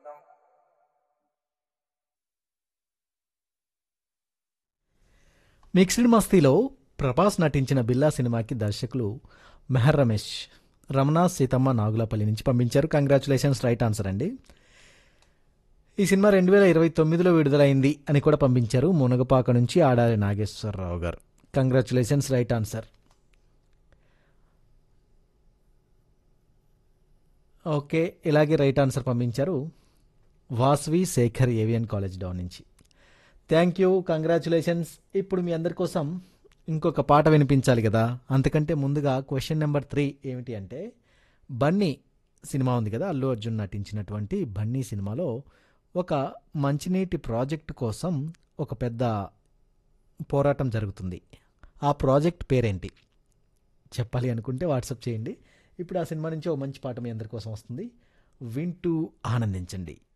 అనుకుందాం మిక్స్డ్ మస్తీలో ప్రభాస్ నటించిన బిల్లా సినిమాకి దర్శకులు మెహర్ రమేష్ రమణ సీతమ్మ నాగులపల్లి నుంచి పంపించారు కంగ్రాచులేషన్స్ రైట్ ఆన్సర్ అండి ఈ సినిమా రెండు వేల ఇరవై తొమ్మిదిలో విడుదలైంది అని కూడా పంపించారు మునగపాక నుంచి Adari Nageswararao garu congratulations right answer okay ఇలాగే రైట్ ఆన్సర్ పంపించారు Vasvi Sekhar A V N college down నుంచి థ్యాంక్ యూ కంగ్రాచులేషన్స్ ఇప్పుడు మీ అందరి కోసం ఇంకొక పాట వినిపించాలి కదా అంతకంటే ముందుగా క్వశ్చన్ నెంబర్ త్రీ ఏమిటి అంటే బన్నీ సినిమా ఉంది కదా అల్లు అర్జున్ నటించినటువంటి బన్నీ సినిమాలో ఒక మంచినీటి ప్రాజెక్టు కోసం ఒక పెద్ద పోరాటం జరుగుతుంది ఆ ప్రాజెక్ట్ పేరేంటి చెప్పాలి అనుకుంటే వాట్సాప్ చేయండి ఇప్పుడు ఆ సినిమా నుంచి ఓ మంచి పాట మీ అందరి కోసం వస్తుంది వింటూ ఆనందించండి